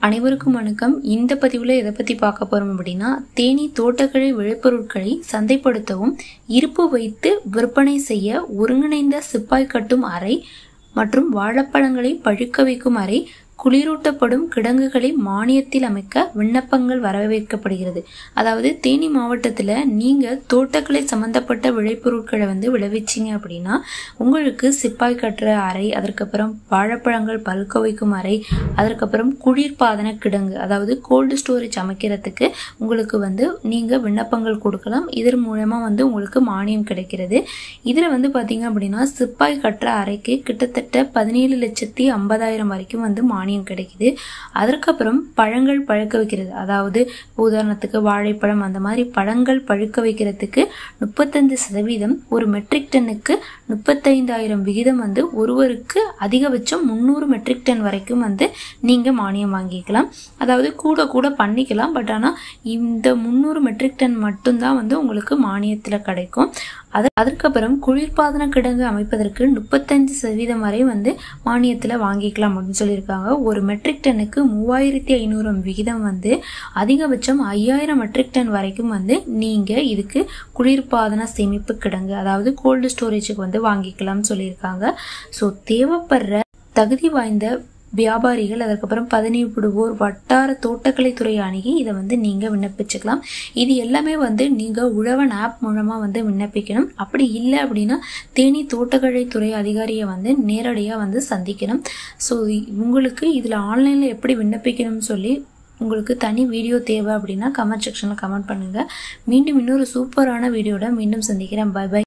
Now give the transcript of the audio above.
அனைவருக்கும் வணக்கம் இந்த பதிவில் எதை பற்றி பார்க்க போகிறோம் அப்படின்னா தேனி தோட்டக்கலை விளைபொருட்களை சந்தைப்படுத்தவும் இருப்பு வைத்து விற்பனை செய்ய ஒருங்கிணைந்த சிப்பாய் கட்டும் அறை மற்றும் வாழைப்பழங்களை பழுக்க வைக்கும் அறை குளிரூட்டப்படும் கிடங்குகளை மானியத்தில் அமைக்க விண்ணப்பங்கள் வரவேற்கப்படுகிறது அதாவது தேனி மாவட்டத்தில் நீங்கள் தோட்டக்கலை சம்மந்தப்பட்ட விளைபொருட்களை வந்து விளைவிச்சிங்க அப்படின்னா உங்களுக்கு சிப்பாய் கட்டுற அறை அதற்கப்புறம் வாழைப்பழங்கள் பழுக்க வைக்கும் அறை அதற்கப்புறம் குளிர்பாதன கிடங்கு அதாவது கோல்டு ஸ்டோரேஜ் அமைக்கிறதுக்கு உங்களுக்கு வந்து நீங்கள் விண்ணப்பங்கள் கொடுக்கலாம் இதன் மூலமாக வந்து உங்களுக்கு மானியம் கிடைக்கிறது இதில் வந்து பார்த்தீங்க அப்படின்னா சிப்பாய் கட்டுற அறைக்கு கிட்டத்தட்ட பதினேழு லட்சத்தி ஐம்பதாயிரம் வரைக்கும் வந்து மானியம் கிடைக்குது அதற்கப்புறம் பழங்கள் பழுக்க வைக்கிறது அதாவது உதாரணத்துக்கு வாழைப்பழம் அந்த மாதிரி பழங்கள் பழுக்க வைக்கிறதுக்கு முப்பத்தஞ்சு சதவீதம் ஒரு மெட்ரிக் டன்னுக்கு முப்பத்தைந்தாயிரம் விகிதம் வந்து ஒருவருக்கு அதிகபட்சம் முந்நூறு மெட்ரிக் டன் வரைக்கும் வந்து நீங்கள் மானியம் வாங்கிக்கலாம் அதாவது கூட கூட பண்ணிக்கலாம் பட் ஆனால் இந்த முந்நூறு மெட்ரிக் டன் மட்டும்தான் வந்து உங்களுக்கு மானியத்தில் கிடைக்கும் அது அதற்கப்புறம் குளிர்பாதன கிடங்கு அமைப்பதற்கு முப்பத்தஞ்சு சதவீதம் வரை வந்து மானியத்தில் வாங்கிக்கலாம் அப்படின்னு சொல்லியிருக்காங்க ஒரு மெட்ரிக் டன்னுக்கு மூவாயிரத்தி ஐநூறு விகிதம் வந்து அதிகபட்சம் ஐயாயிரம் மெட்ரிக் டன் வரைக்கும் வந்து நீங்கள் இதுக்கு குளிர்பாதன சேமிப்பு கிடங்கு அதாவது கோல்டு ஸ்டோரேஜுக்கு வந்து வாங்கிக்கலாம்னு சொல்லியிருக்காங்க ஸோ தேவைப்படுற தகுதி வாய்ந்த வியாபாரிகள் அதுக்கப்புறம் பதனிவிடுவோர் வட்டார தோட்டக்கலைத்துறை அணுகி இதை வந்து நீங்கள் விண்ணப்பிச்சுக்கலாம் இது எல்லாமே வந்து நீங்கள் உழவன் ஆப் மூலமாக வந்து விண்ணப்பிக்கணும் அப்படி இல்லை அப்படின்னா தேனி தோட்டக்கலைத்துறை அதிகாரியை வந்து நேரடியாக வந்து சந்திக்கணும் ஸோ உங்களுக்கு இதில் ஆன்லைனில் எப்படி விண்ணப்பிக்கணும்னு சொல்லி உங்களுக்கு தனி வீடியோ தேவை அப்படின்னா கமெண்ட் செக்ஷனில் கமெண்ட் பண்ணுங்கள் மீண்டும் இன்னொரு சூப்பரான வீடியோட மீண்டும் சந்திக்கிறேன் பை பை